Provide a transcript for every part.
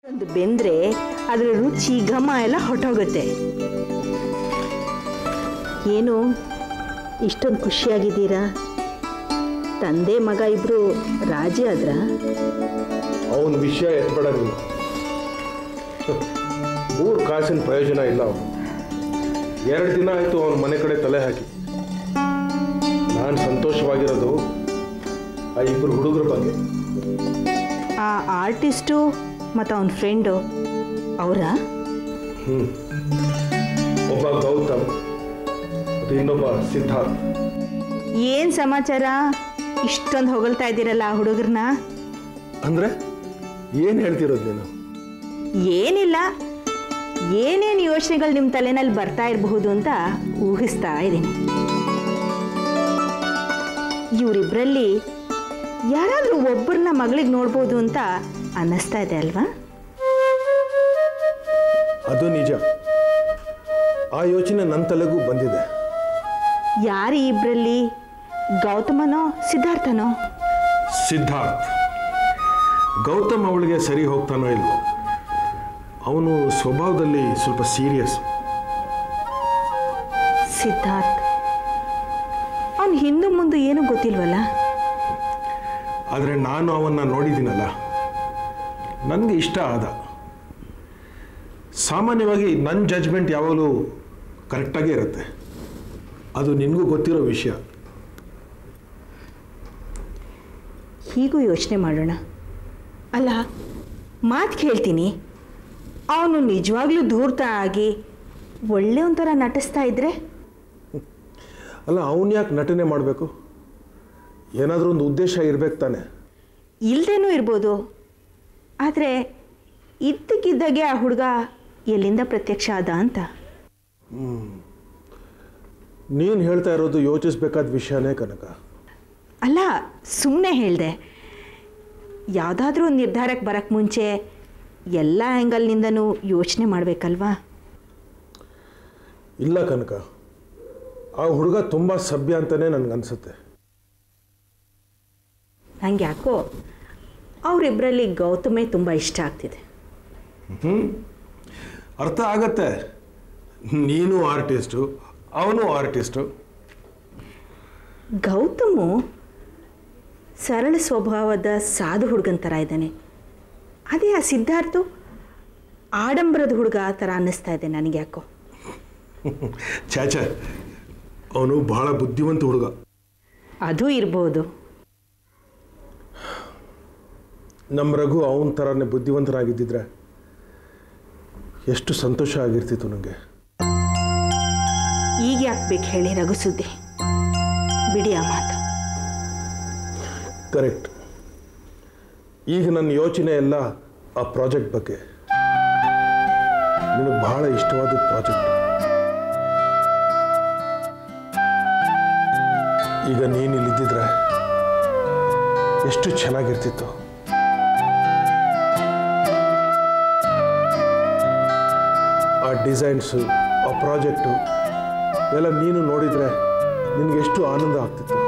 ಒಂದು ಬೆಂದ್ರೆ ಅದರ ರುಚಿ ಘಮ ಎಲ್ಲ ಹೊಟ್ಟೋಗುತ್ತೆ ಏನು ಇಷ್ಟೊಂದು ಖುಷಿಯಾಗಿದ್ದೀರಾ ತಂದೆ ಮಗ ಇಬ್ರು ರಾಜಿ ಆದ್ರ ಅವನ ವಿಷಯ ಎತ್ಬೇಡ ನೀನು ಮೂರು ಕಾಸಿನ ಪ್ರಯೋಜನ ಇಲ್ಲ ಅವನು ಎರಡು ದಿನ ಆಯಿತು ಅವನ ಮನೆ ಕಡೆ ತಲೆ ಹಾಕಿ ನಾನು ಸಂತೋಷವಾಗಿರೋದು ಆ ಇಬ್ಬರು ಹುಡುಗರ ಬಗ್ಗೆ ಆ ಆರ್ಟಿಸ್ಟು ಮತ್ತು ಅವನ ಫ್ರೆಂಡು ಅವರ ಹ್ಞೂ ಒಬ್ಬ ಗೌತಮ್ ಮತ್ತು ಇನ್ನೊಬ್ಬ ಸಿದ್ಧಾರ್ಥ್ ಏನು ಸಮಾಚಾರ ಇಷ್ಟೊಂದು ಹೊಗಳ್ತಾ ಇದ್ದೀರಲ್ಲ ಆ ಹುಡುಗರನ್ನ ಅಂದರೆ ಏನು ಹೇಳ್ತಿರೋದು ನೀನು ಏನಿಲ್ಲ ಏನೇನು ಯೋಚನೆಗಳು ನಿಮ್ಮ ತಲೆನಲ್ಲಿ ಬರ್ತಾ ಇರಬಹುದು ಅಂತ ಊಹಿಸ್ತಾ ಇದ್ದೀನಿ ಇವರಿಬ್ಬರಲ್ಲಿ ಯಾರಾದರೂ ಒಬ್ಬರನ್ನ ಮಗಳಿಗೆ ನೋಡ್ಬೋದು ಅಂತ ಅನ್ನಿಸ್ತಾ ಇದೆ ಅಲ್ವಾ ಅದು ನಿಜ ಆ ಯೋಚನೆ ನನ್ನ ತಲೆಗೂ ಬಂದಿದೆ ಯಾರು ಈ ಇಬ್ಬರಲ್ಲಿ ಗೌತಮನೋ ಸಿದ್ಧಾರ್ಥನೋ ಸಿದ್ಧಾರ್ಥ್ ಗೌತಮ್ ಅವಳಿಗೆ ಸರಿ ಹೋಗ್ತಾನೋ ಇಲ್ವೋ ಅವನು ಸ್ವಭಾವದಲ್ಲಿ ಸ್ವಲ್ಪ ಸೀರಿಯಸ್ ಸಿದ್ಧಾರ್ಥ್ ಅವನು ಹಿಂದೆ ಮುಂದೆ ಏನೂ ಗೊತ್ತಿಲ್ವಲ್ಲ ಆದರೆ ನಾನು ಅವನ್ನ ನೋಡಿದ್ದೀನಲ್ಲ ನನಗೆ ಇಷ್ಟ ಆದ ಸಾಮಾನ್ಯವಾಗಿ ನನ್ನ ಜಜ್ಮೆಂಟ್ ಯಾವಾಗಲೂ ಕರೆಕ್ಟಾಗೇ ಇರುತ್ತೆ ಅದು ನಿನಗೂ ಗೊತ್ತಿರೋ ವಿಷಯ ಹೀಗೂ ಯೋಚನೆ ಮಾಡೋಣ ಅಲ್ಲ ಮಾತು ಕೇಳ್ತೀನಿ ಅವನು ನಿಜವಾಗ್ಲೂ ಧೂರ್ತ ಆಗಿ ಒಳ್ಳೆ ಒಂಥರ ನಟಿಸ್ತಾ ಇದ್ರೆ ಅಲ್ಲ ಅವನು ಯಾಕೆ ನಟನೆ ಮಾಡಬೇಕು ಏನಾದರೂ ಒಂದು ಉದ್ದೇಶ ಇರ್ಬೇಕು ತಾನೆ ಇಲ್ದೇನೂ ಇರ್ಬೋದು ಆದರೆ ಇದ್ದಕ್ಕಿದ್ದಾಗೆ ಆ ಹುಡುಗ ಎಲ್ಲಿಂದ ಪ್ರತ್ಯಕ್ಷ ಆದ ಅಂತ ನೀನು ಹೇಳ್ತಾ ಇರೋದು ಯೋಚಿಸ್ಬೇಕಾದ ವಿಷಯನೇ ಕನಕ ಅಲ್ಲ ಸುಮ್ಮನೆ ಹೇಳಿದೆ ಯಾವುದಾದ್ರೂ ಒಂದು ನಿರ್ಧಾರಕ್ಕೆ ಬರೋಕ್ಕೆ ಮುಂಚೆ ಎಲ್ಲ ಆ್ಯಂಗಲ್ನಿಂದನೂ ಯೋಚನೆ ಮಾಡಬೇಕಲ್ವಾ ಇಲ್ಲ ಕನಕ ಆ ಹುಡುಗ ತುಂಬ ಸಭ್ಯ ಅಂತಲೇ ನನಗನ್ಸುತ್ತೆ ನಂಗೆ ಯಾಕೋ ಅವರಿಬ್ಬರಲ್ಲಿ ಗೌತಮೇ ತುಂಬ ಇಷ್ಟ ಆಗ್ತಿದೆ ಅರ್ಥ ಆಗತ್ತೆ ನೀನು ಆರ್ಟಿಸ್ಟು ಅವನು ಆರ್ಟಿಸ್ಟು ಗೌತಮು ಸರಳ ಸ್ವಭಾವದ ಸಾಧು ಹುಡುಗನ ಥರ ಇದ್ದಾನೆ ಅದೇ ಆ ಸಿದ್ಧಾರ್ಥು ಆಡಂಬರದ ಹುಡುಗ ಆ ಥರ ಅನ್ನಿಸ್ತಾ ಇದೆ ನನಗೆ ಯಾಕೋ ಚಾಚ ಅವನು ಬಹಳ ಬುದ್ಧಿವಂತ ಹುಡುಗ ಅದು ಇರ್ಬೋದು ನಮ್ಮ ರಘು ಅವನ ಥರನೇ ಬುದ್ಧಿವಂತನಾಗಿದ್ದಿದ್ರೆ ಎಷ್ಟು ಸಂತೋಷ ಆಗಿರ್ತಿತ್ತು ನನಗೆ ಈಗ ಯಾಕೆ ಬೇಕು ಹೇಳಿ ರಘು ಸುದ್ದಿ ಬಿಡಿ ಆ ಮಾತು ಕರೆಕ್ಟ್ ಈಗ ನನ್ನ ಯೋಚನೆ ಎಲ್ಲ ಆ ಪ್ರಾಜೆಕ್ಟ್ ಬಗ್ಗೆ ನಿನಗೆ ಬಹಳ ಇಷ್ಟವಾದ ಪ್ರಾಜೆಕ್ಟ್ ಈಗ ನೀನು ಇಲ್ಲಿದ್ದಿದ್ರೆ ಎಷ್ಟು ಚೆನ್ನಾಗಿರ್ತಿತ್ತು ಆ ಡಿಸೈನ್ಸು ಆ ಪ್ರಾಜೆಕ್ಟು ಎಲ್ಲ ನೀನು ನೋಡಿದರೆ ನಿನಗೆ ಎಷ್ಟು ಆನಂದ ಆಗ್ತಿತ್ತು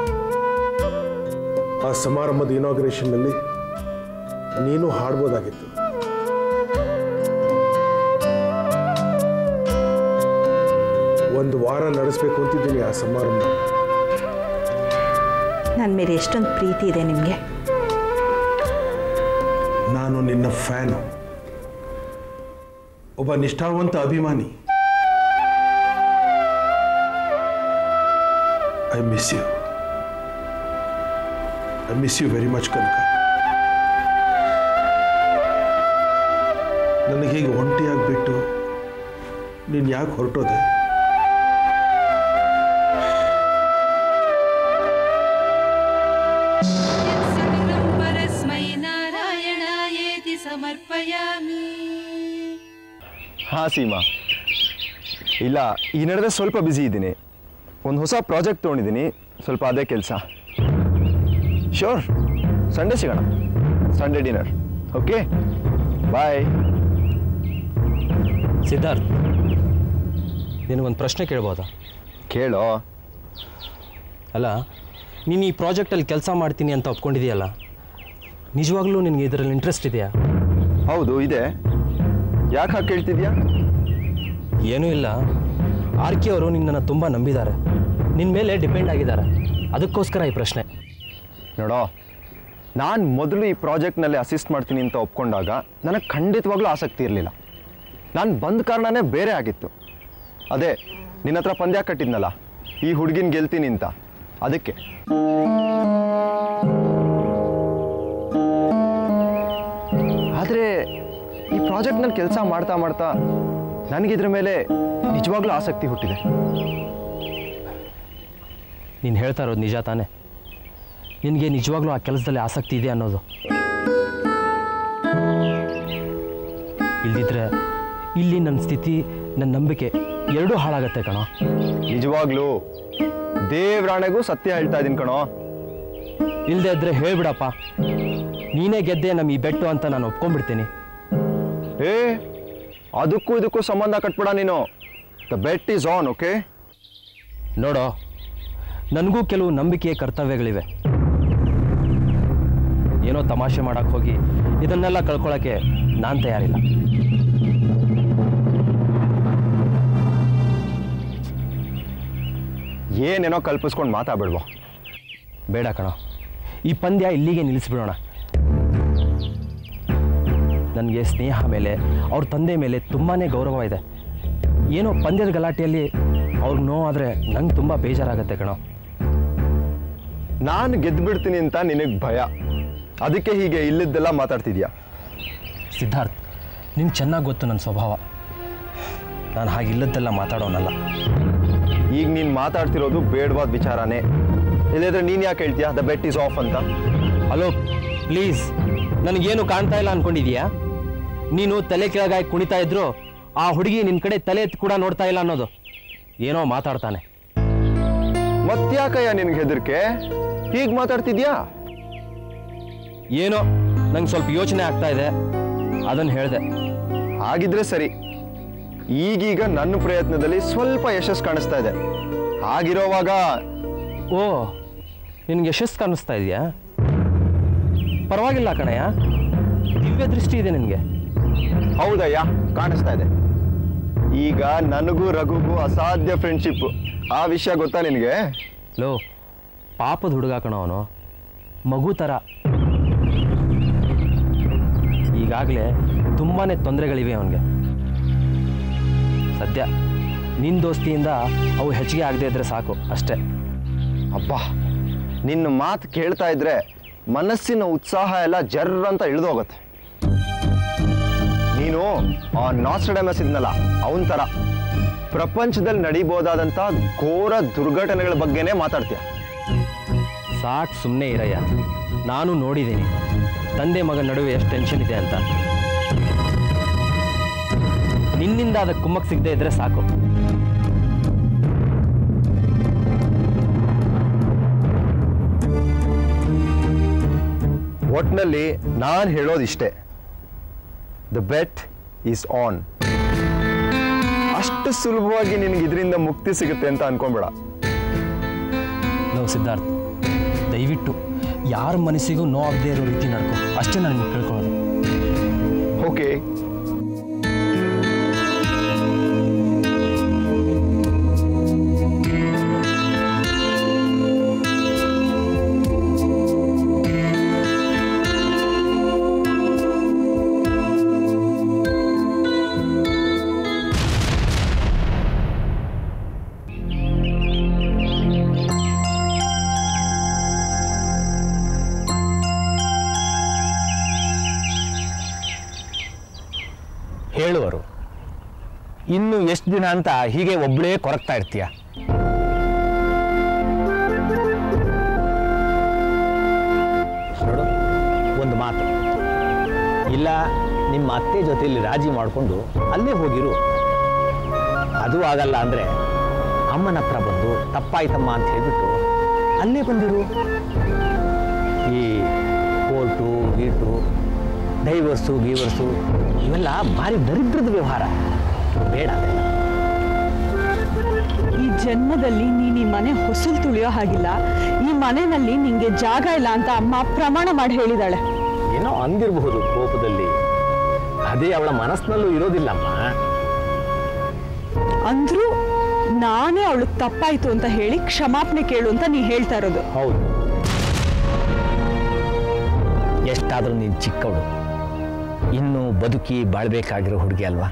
ಆ ಸಮಾರಂಭದ ಇನಾಗ್ರೇಷನ್ನಲ್ಲಿ ನೀನು ಹಾಡ್ಬೋದಾಗಿತ್ತು ಒಂದು ವಾರ ನಡೆಸಬೇಕು ಅಂತಿದ್ದೀನಿ ಆ ಸಮಾರಂಭ ನನ್ನ ಮೇಲೆ ಎಷ್ಟೊಂದು ಪ್ರೀತಿ ಇದೆ ನಿಮಗೆ ನಾನು ನಿನ್ನ ಫ್ಯಾನು ಒಬ್ಬ ನಿಷ್ಠಾವಂತ ಅಭಿಮಾನಿ I miss you I miss you very much Kanaka ನನಗೆ ಹೀಗೆ ಒಂಟಿಯಾಗ್ಬಿಟ್ಟು ನೀನು ಯಾಕೆ ಹೊರಟೋದೆ सकलं परस्मै नारायणायेति समर्पयामि ಹಾಂ ಸೀಮಾ ಇಲ್ಲ ಈ ನಡುವೆ ಸ್ವಲ್ಪ ಬ್ಯುಸಿ ಇದ್ದೀನಿ ಒಂದು ಹೊಸ ಪ್ರಾಜೆಕ್ಟ್ ತೊಗೊಂಡಿದ್ದೀನಿ ಸ್ವಲ್ಪ ಅದೇ ಕೆಲಸ ಶ್ಯೂರ್ ಸಂಡೇ ಸಿಗೋಣ Sunday dinner okay bye Siddharth ನಿನಗೊಂದು ಪ್ರಶ್ನೆ ಕೇಳ್ಬೋದಾ ಕೇಳೋ ಅಲ್ಲ ನೀನು ಈ ಪ್ರಾಜೆಕ್ಟಲ್ಲಿ ಕೆಲಸ ಮಾಡ್ತೀನಿ ಅಂತ ಒಪ್ಕೊಂಡಿದೆಯಲ್ಲ ನಿಜವಾಗ್ಲೂ ನಿನಗೆ ಇದರಲ್ಲಿ ಇಂಟ್ರೆಸ್ಟ್ ಇದೆಯಾ ಹೌದು ಇದೆ ಯಾಕೆ ಹಾಗೆ ಕೇಳ್ತಿದ್ಯಾ ಏನೂ ಇಲ್ಲ ಆರ್ ಕೆ ಅವರು ನಿನ್ನನ್ನು ತುಂಬ ನಂಬಿದ್ದಾರೆ ನಿನ್ನ ಮೇಲೆ ಡಿಪೆಂಡ್ ಆಗಿದ್ದಾರೆ ಅದಕ್ಕೋಸ್ಕರ ಈ ಪ್ರಶ್ನೆ ನೋಡೋ ನಾನು ಮೊದಲು ಈ ಪ್ರಾಜೆಕ್ಟ್ನಲ್ಲಿ ಅಸಿಸ್ಟ್ ಮಾಡ್ತೀನಿ ಅಂತ ಒಪ್ಕೊಂಡಾಗ ನನಗೆ ಖಂಡಿತವಾಗ್ಲೂ ಆಸಕ್ತಿ ಇರಲಿಲ್ಲ ನಾನು ಬಂದ ಕಾರಣನೇ ಬೇರೆ ಆಗಿತ್ತು ಅದೇ ನಿನ್ನ ಹತ್ರ ಪಂದ್ಯ ಕಟ್ಟಿದ್ನಲ್ಲ ಈ ಹುಡುಗಿನ ಗೆಲ್ತೀನಿ ಅಂತ ಅದಕ್ಕೆ ಆದರೆ ಈ ಪ್ರಾಜೆಕ್ಟ್ನಲ್ಲಿ ಕೆಲಸ ಮಾಡ್ತಾ ಮಾಡ್ತಾ ನನಗಿದ್ರ ಮೇಲೆ ನಿಜವಾಗ್ಲೂ ಆಸಕ್ತಿ ಹುಟ್ಟಿದೆ ನೀನು ಹೇಳ್ತಾ ಇರೋದು ನಿಜ ತಾನೇ ನಿನಗೆ ನಿಜವಾಗ್ಲೂ ಆ ಕೆಲಸದಲ್ಲಿ ಆಸಕ್ತಿ ಇದೆ ಅನ್ನೋದು ಇಲ್ದಿದ್ರೆ ಇಲ್ಲಿ ನನ್ನ ಸ್ಥಿತಿ ನನ್ನ ನಂಬಿಕೆ ಎರಡೂ ಹಾಳಾಗತ್ತೆ ಕಣೋ ನಿಜವಾಗ್ಲೂ ದೇವ್ರಾಣೆಗೂ ಸತ್ಯ ಹೇಳ್ತಾ ಇದ್ದೀನಿ ಕಣೋ ಇಲ್ಲದೆ ಇದ್ರೆ ಹೇಳ್ಬಿಡಪ್ಪ ನೀನೇ ಗೆದ್ದೆ ನಮ್ಮ ಈ ಬೆಟ್ಟು ಅಂತ ನಾನು ಒಪ್ಕೊಂಡ್ಬಿಡ್ತೀನಿ ಏ ಅದಕ್ಕೂ ಇದಕ್ಕೂ ಸಂಬಂಧ ಕಟ್ಬಿಡ ನೀನು the bet is on okay ನೋಡೋ ನನಗೂ ಕೆಲವು ನಂಬಿಕೆಯ ಕರ್ತವ್ಯಗಳಿವೆ ಏನೋ ತಮಾಷೆ ಮಾಡಕ್ಕೆ ಹೋಗಿ ಇದನ್ನೆಲ್ಲ ಕಳ್ಕೊಳ್ಳೋಕ್ಕೆ ನಾನು ತಯಾರಿಲ್ಲ ಏನೇನೋ ಕಲ್ಪಿಸ್ಕೊಂಡು ಮಾತಾಡ್ಬಿಡ್ವಾ ಬೇಡ ಕಣೋ ಈ ಪಂದ್ಯ ಇಲ್ಲಿಗೆ ನಿಲ್ಲಿಸ್ಬಿಡೋಣ ನನಗೆ ಸ್ನೇಹ ಮೇಲೆ ಅವ್ರ ತಂದೆ ಮೇಲೆ ತುಂಬಾ ಗೌರವ ಇದೆ ಏನೋ ಪಂದ್ಯದ ಗಲಾಟೆಯಲ್ಲಿ ಅವ್ರಿಗೆ ನೋವಾದರೆ ನಂಗೆ ತುಂಬ ಬೇಜಾರಾಗತ್ತೆ ಕಣೋ ನಾನು ಗೆದ್ಬಿಡ್ತೀನಿ ಅಂತ ನಿನಗೆ ಭಯ ಅದಕ್ಕೆ ಹೀಗೆ ಇಲ್ಲಿದ್ದೆಲ್ಲ ಮಾತಾಡ್ತಿದ್ಯಾ ಸಿದ್ಧಾರ್ಥ್ ನಿಂಗೆ ಚೆನ್ನಾಗಿ ಗೊತ್ತು ನನ್ನ ಸ್ವಭಾವ ನಾನು ಹಾಗಿಲ್ಲದ್ದೆಲ್ಲ ಮಾತಾಡೋನಲ್ಲ ಈಗ ನೀನು ಮಾತಾಡ್ತಿರೋದು ಬೇಡವಾದ ವಿಚಾರನೇ ಇಲ್ಲದ್ರೆ ನೀನು ಯಾಕೆ ಹೇಳ್ತೀಯಾ ದ ಬೆಟ್ ಈಸ್ ಆಫ್ ಅಂತ ಹಲೋ ಪ್ಲೀಸ್ ನನಗೇನು ಕಾಣ್ತಾ ಇಲ್ಲ ಅನ್ಕೊಂಡಿದೀಯಾ ನೀನು ತಲೆ ಕೆಳಗಾಗಿ ಕುಣಿತಾ ಇದ್ರು ಆ ಹುಡುಗಿ ನಿನ್ನ ಕಡೆ ತಲೆ ಎತ್ತಿ ಕೂಡ ನೋಡ್ತಾ ಇಲ್ಲ ಅನ್ನೋದು ಏನೋ ಮಾತಾಡ್ತಾನೆ ಮತ್ತ್ಯಾಕಯ್ಯ ನಿನಗೆ ಹೆದರಿಕೆ ಹೀಗೆ ಮಾತಾಡ್ತಿದ್ಯಾ ಏನೋ ನಂಗೆ ಸ್ವಲ್ಪ ಯೋಚನೆ ಆಗ್ತಾ ಇದೆ ಅದನ್ನು ಹೇಳಿದೆ ಹಾಗಿದ್ರೆ ಸರಿ ಈಗೀಗ ನನ್ನ ಪ್ರಯತ್ನದಲ್ಲಿ ಸ್ವಲ್ಪ ಯಶಸ್ಸು ಕಾಣಿಸ್ತಾ ಇದೆ ಹಾಗಿರೋವಾಗ ಓ ನಿನಗೆ ಯಶಸ್ಸು ಕಾಣಿಸ್ತಾ ಇದೆಯಾ ಪರವಾಗಿಲ್ಲ ಕಣಯ್ಯ ದಿವ್ಯ ದೃಷ್ಟಿ ಇದೆ ನಿನಗೆ ಹೌದಯ್ಯ ಕಾಣಿಸ್ತಾ ಇದೆ ಈಗ ನನಗೂ ರಘುಗೂ ಅಸಾಧ್ಯ ಫ್ರೆಂಡ್ಶಿಪ್ ಆ ವಿಷಯ ಗೊತ್ತಾ ನಿನಗೆ ಲೋ ಪಾಪದ ಹುಡುಗ ಕಣ ಅವನು ಮಗು ಥರ ಈಗಾಗಲೇ ತುಂಬಾ ತೊಂದರೆಗಳಿವೆ ಅವನಿಗೆ ಸದ್ಯ ನಿನ್ನ ದೋಸ್ತಿಯಿಂದ ಅವು ಹೆಚ್ಚಿಗೆ ಆಗದೆ ಇದ್ರೆ ಸಾಕು ಅಷ್ಟೇ ಅಬ್ಬಾ ನಿನ್ನ ಮಾತು ಕೇಳ್ತಾ ಇದ್ರೆ ಮನಸ್ಸಿನ ಉತ್ಸಾಹ ಎಲ್ಲ ಜರ್ರ ಅಂತ ಇಳಿದೋಗುತ್ತೆ ನೀನು ಆ ನಾಸ್ಟಡಮಸ್ ಇದ್ನಲ್ಲ ಅವನ ಥರ ಪ್ರಪಂಚದಲ್ಲಿ ನಡಿಬೋದಾದಂಥ ಘೋರ ದುರ್ಘಟನೆಗಳ ಬಗ್ಗೆನೇ ಮಾತಾಡ್ತೀಯ ಸಾಕು ಸುಮ್ಮನೆ ಇರಯ್ಯ ನಾನು ನೋಡಿದ್ದೀನಿ ತಂದೆ ಮಗನ ನಡುವೆ ಎಷ್ಟು ಟೆನ್ಷನ್ ಇದೆ ಅಂತ ನಿನ್ನಿಂದ ಅದಕ್ಕೆ ಕುಮ್ಮಕ್ಕೆ ಸಿಗದೆ ಇದ್ರೆ ಸಾಕು ಒಟ್ನಲ್ಲಿ ನಾನು ಹೇಳೋದಿಷ್ಟೇ ದ ಬೆಟ್ ಈಸ್ ಆನ್ ಅಷ್ಟು ಸುಲಭವಾಗಿ ನಿನಗೆ ಇದರಿಂದ ಮುಕ್ತಿ ಸಿಗುತ್ತೆ ಅಂತ ಅನ್ಕೊಂಬೇಡ ನಾವು ಸಿದ್ಧಾರ್ಥ್ ದಯವಿಟ್ಟು ಯಾರ ಮನಸ್ಸಿಗೂ ನೋವಾಗದೇ ಇರೋ ರೀತಿ ನಡ್ಕೊ ಅಷ್ಟೇ ನಾನು ಕೇಳ್ಕೊಳ್ಳೋದು ಓಕೆ ಹೇಳುವರು ಇನ್ನು ಎಷ್ಟು ದಿನ ಅಂತ ಹೀಗೆ ಒಬ್ಬಳೇ ಕೊರಗ್ತಾ ಇರ್ತೀಯ ನೋಡು ಒಂದು ಮಾತು ಇಲ್ಲ ನಿಮ್ಮ ಅತ್ತೆ ಜೊತೆಯಲ್ಲಿ ರಾಜಿ ಮಾಡಿಕೊಂಡು ಅಲ್ಲೇ ಹೋಗಿರು ಅದು ಆಗಲ್ಲ ಅಂದರೆ ಅಮ್ಮನ ಹತ್ರ ಬಂದು ತಪ್ಪಾಯ್ತಮ್ಮ ಅಂತ ಹೇಳ್ಬಿಟ್ಟು ಅಲ್ಲೇ ಬಂದಿರು ಈ ಕೋರ್ಟು ಗೀಟು ಡೈವರ್ಸು ಗೀವರ್ಸು ಇವೆಲ್ಲ ಭಾರಿ ದರಿದ್ರದ ವ್ಯವಹಾರ ಬೇಡ ಅದೆಲ್ಲ ಈ ಜನ್ಮದಲ್ಲಿ ನೀನ್ ಈ ಮನೆ ಹೊಸಲು ತುಳಿಯೋ ಹಾಗಿಲ್ಲ ಈ ಮನೆಯಲ್ಲಿ ನಿಂಗೆ ಜಾಗ ಇಲ್ಲ ಅಂತ ಅಮ್ಮ ಪ್ರಮಾಣ ಮಾಡಿ ಹೇಳಿದಾಳೆ ಏನೋ ಅಂದಿರಬಹುದು ಕೋಪದಲ್ಲಿ ಅದೇ ಅವಳ ಮನಸ್ಸಿನಲ್ಲೂ ಇರೋದಿಲ್ಲಮ್ಮ ಅಂದ್ರೂ ನಾನೇ ಅವಳಿಗೆ ತಪ್ಪಾಯ್ತು ಅಂತ ಹೇಳಿ ಕ್ಷಮಾಪಣೆ ಕೇಳು ಅಂತ ನೀ ಹೇಳ್ತಾ ಇರೋದು ಹೌದು ಎಷ್ಟಾದರೂ ನೀನು ಚಿಕ್ಕವಳು ಇನ್ನು ಬದುಕಿ ಬಾಳ್ಬೇಕಾಗಿರೋ ಹುಡುಗಿ ಅಲ್ವಾ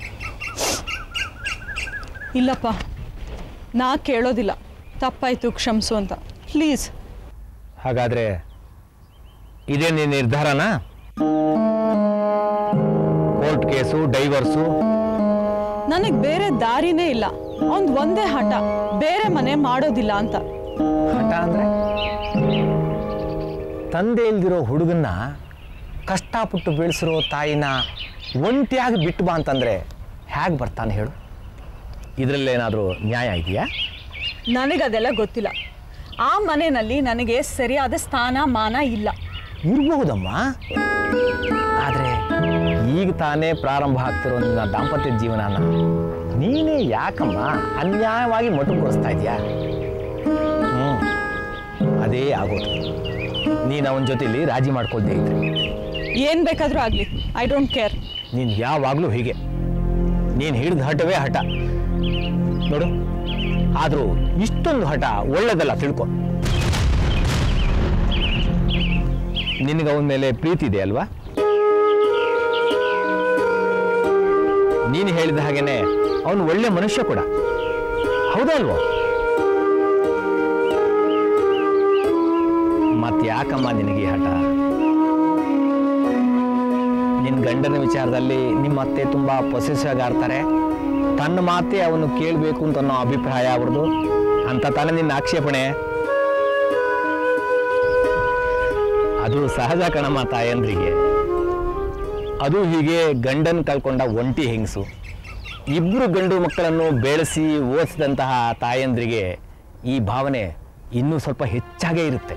ಇಲ್ಲಪ್ಪ ನಾ ಕೇಳೋದಿಲ್ಲ ತಪ್ಪಾಯ್ತು ಕ್ಷಮಿಸು ಅಂತ ಪ್ಲೀಸ್ ಹಾಗಾದ್ರೆ ಇದೇ ನಿನ್ನ ನಿರ್ಧಾರನಾ ಕೋರ್ಟ್ ಕೇಸು ಡೈವರ್ಸು ನನಗೆ ಬೇರೆ ದಾರಿನೇ ಇಲ್ಲ ಅವ್ನ್ ಒಂದೇ ಹಠ ಬೇರೆ ಮನೆ ಮಾಡೋದಿಲ್ಲ ಅಂತ ಹಠ ಅಂದ್ರೆ ತಂದೆ ಇಲ್ದಿರೋ ಹುಡುಗನ್ನ ಕಷ್ಟಪಟ್ಟು ಬೆಳೆಸಿರೋ ತಾಯಿನ ಒಂಟಿಯಾಗಿ ಬಿಟ್ಟು ಬಾ ಅಂತಂದ್ರೆ ಹೇಗೆ ಬರ್ತಾನೆ ಹೇಳು ಇದರಲ್ಲೇನಾದರೂ ನ್ಯಾಯ ಇದೆಯಾ ನನಗದೆಲ್ಲ ಗೊತ್ತಿಲ್ಲ ಆ ಮನೆಯಲ್ಲಿ ನನಗೆ ಸರಿಯಾದ ಸ್ಥಾನ ಮಾನ ಇಲ್ಲ ಇರಬಹುದಮ್ಮ ಆದರೆ ಈಗ ತಾನೇ ಪ್ರಾರಂಭ ಆಗ್ತಿರೋ ನಿನ್ನ ದಾಂಪತ್ಯ ಜೀವನನ ನೀನೇ ಯಾಕಮ್ಮ ಅನ್ಯಾಯವಾಗಿ ಮೊಟಕುಗೊಳಿಸ್ತಾ ಇದೆಯಾ ಹ್ಞೂ ಅದೇ ಆಗೋದು ನೀನು ಅವನ ಜೊತೆಲಿ ರಾಜಿ ಮಾಡ್ಕೊಳ್ದೇ ಇದ್ರೆ ಏನ್ ಬೇಕಾದ್ರೂ ಆಗ್ಲಿ ಐ ಡೋಂಟ್ ಕೇರ್ ನೀನು ಯಾವಾಗಲೂ ಹೀಗೆ ನೀನು ಹಿಡಿದ ಹಠವೇ ಹಠ ನೋಡು ಆದರೂ ಇಷ್ಟೊಂದು ಹಠ ಒಳ್ಳೇದಲ್ಲ ತಿಳ್ಕೊ ನಿನಗೆ ಅವನ ಮೇಲೆ ಪ್ರೀತಿ ಇದೆ ಅಲ್ವಾ ನೀನು ಹೇಳಿದ ಹಾಗೇನೆ ಅವನು ಒಳ್ಳೆ ಮನುಷ್ಯ ಕೂಡ ಹೌದಾ ಅಲ್ವೋ ಮತ್ತೆ ಯಾಕಮ್ಮ ನಿನಗೆ ಈ ಹಠ ನಿನ್ನ ಗಂಡನ ವಿಚಾರದಲ್ಲಿ ನಿಮ್ಮ ಅತ್ತೆ ತುಂಬ ಪೊಸೆಸಿವ್ ಆಡ್ತಾರೆ ತನ್ನ ಮಾತೇ ಅವನು ಕೇಳಬೇಕು ಅಂತ ಅನ್ನೋ ಅಭಿಪ್ರಾಯ ಅವ್ರದ್ದು ಅಂತ ತಾನೇ ನಿನ್ನ ಆಕ್ಷೇಪಣೆ ಅದು ಸಹಜ ಕಣಮ್ಮ ತಾಯಂದ್ರಿಗೆ ಅದು ಹೀಗೆ ಗಂಡನ್ ಕಳ್ಕೊಂಡ ಒಂಟಿ ಹೆಂಗಸು ಇಬ್ಬರು ಗಂಡು ಮಕ್ಕಳನ್ನು ಬೆಳೆಸಿ ಓದಿಸಿದಂತಹ ತಾಯಂದ್ರಿಗೆ ಈ ಭಾವನೆ ಇನ್ನೂ ಸ್ವಲ್ಪ ಹೆಚ್ಚಾಗೇ ಇರುತ್ತೆ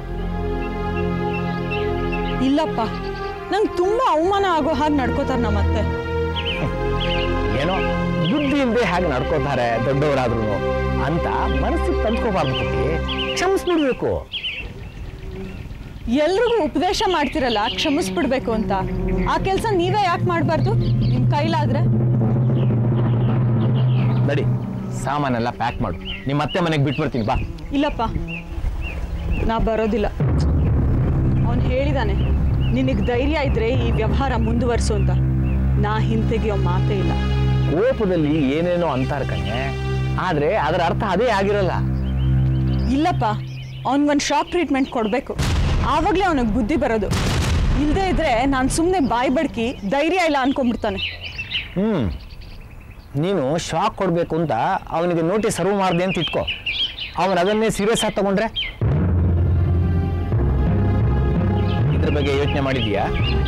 ಇಲ್ಲಪ್ಪ ನಂಗೆ ತುಂಬಾ ಅವಮಾನ ಆಗೋ ಹಾಗೆ ನಡ್ಕೋತಾರೆ ನಮ್ಮತ್ತೆ ಏನೋ ಬುದ್ಧಿಯಿಂದ ಹೇಗೆ ನಡ್ಕೋತಾರೆ ದೊಡ್ಡವರಾದ್ರು ಅಂತ ಮನಸ್ಸಿಗೆ ತಂದ್ಕೋಬಾರ್ದು ಪುಟ್ಟಿ ಕ್ಷಮಿಸ್ಬಿಡ್ಬೇಕು ಎಲ್ರಿಗೂ ಉಪದೇಶ ಮಾಡ್ತಿರಲ್ಲ ಕ್ಷಮಿಸ್ಬಿಡ್ಬೇಕು ಅಂತ ಆ ಕೆಲಸ ನೀವೇ ಯಾಕೆ ಮಾಡಬಾರ್ದು ನಿಮ್ ಕೈಲಾದ್ರೆ ನಡಿ ಸಾಮಾನೆಲ್ಲ ಪ್ಯಾಕ್ ಮಾಡು ನಿಮ್ಮ ಅತ್ತೆ ಮನೆಗೆ ಬಿಟ್ಬಿಡ್ತೀನಿ ಬಾ ಇಲ್ಲಪ್ಪ ನಾ ಬರೋದಿಲ್ಲ ಅವನು ಹೇಳಿದಾನೆ ನಿನಗೆ ಧೈರ್ಯ ಇದ್ರೆ ಈ ವ್ಯವಹಾರ ಮುಂದುವರ್ಸು ಅಂತ ನಾ ಹಿಂತೆಗೆಯೋ ಮಾತೇ ಇಲ್ಲ ಕೋಪದಲ್ಲಿ ಏನೇನೋ ಅಂತಾರ ಕಣೆ ಆದ್ರೆ ಅದರ ಅರ್ಥ ಅದೇ ಆಗಿರಲ್ಲ ಇಲ್ಲಪ್ಪ ಅವ್ನಿಗೊಂದು ಶಾಕ್ ಟ್ರೀಟ್ಮೆಂಟ್ ಕೊಡಬೇಕು ಆವಾಗಲೇ ಅವನಿಗೆ ಬುದ್ಧಿ ಬರೋದು ಇಲ್ಲದೆ ಇದ್ರೆ ನಾನು ಸುಮ್ಮನೆ ಬಾಯಿ ಬಡ್ಕಿ ಧೈರ್ಯ ಇಲ್ಲ ಅನ್ಕೊಂಡ್ಬಿಡ್ತಾನೆ ಹ್ಮ್ ನೀನು ಶಾಕ್ ಕೊಡಬೇಕು ಅಂತ ಅವನಿಗೆ ನೋಟಿಸ್ ಸರ್ವ್ ಮಾಡಿದೆ ಅಂತ ಇಟ್ಕೋ ಅವನು ಅದನ್ನೇ ಸೀರಿಯಸ್ ಆಗಿ ತಗೊಂಡ್ರೆ ಇದ್ರ ಬಗ್ಗೆ ಯೋಚನೆ ಮಾಡಿದೀಯಾ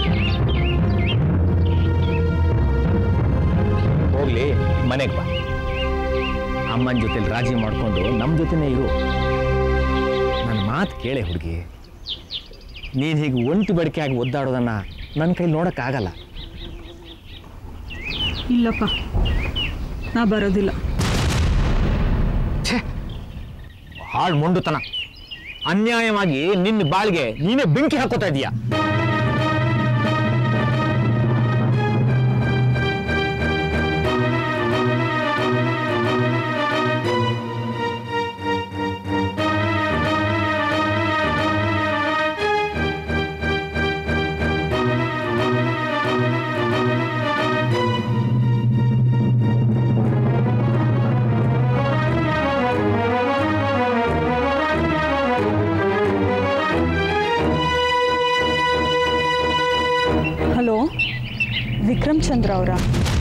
ಹೋಗ್ಲಿ ಮನೆಗೆ ಬಾ ಅಮ್ಮನ ಜೊತೆಲಿ ರಾಜಿ ಮಾಡಿಕೊಂಡು ನಮ್ಮ ಜೊತೆನೇ ಇರು ನನ್ನ ಮಾತು ಕೇಳೆ ಹುಡುಗಿ ನೀನು ಹೀಗೆ ಒಂಟಿ ಬಡಿಕೆಯಾಗಿ ಒದ್ದಾಡೋದನ್ನ ನನ್ನ ಕೈ ನೋಡೋಕ್ಕಾಗಲ್ಲ ಇಲ್ಲಪ್ಪ ನಾ ಬರೋದಿಲ್ಲ ಛೇ ಹಾಳು ಮೊಂಡುತನ ಅನ್ಯಾಯವಾಗಿ ನಿನ್ನ ಬಾಳ್ಗೆ ನೀನೇ ಬೆಂಕಿ ಹಾಕೋತಾ ಇದೀಯಾ ಹಲೋ ವಿಕ್ರಮ್ ಚಂದ್ರ ಅವರ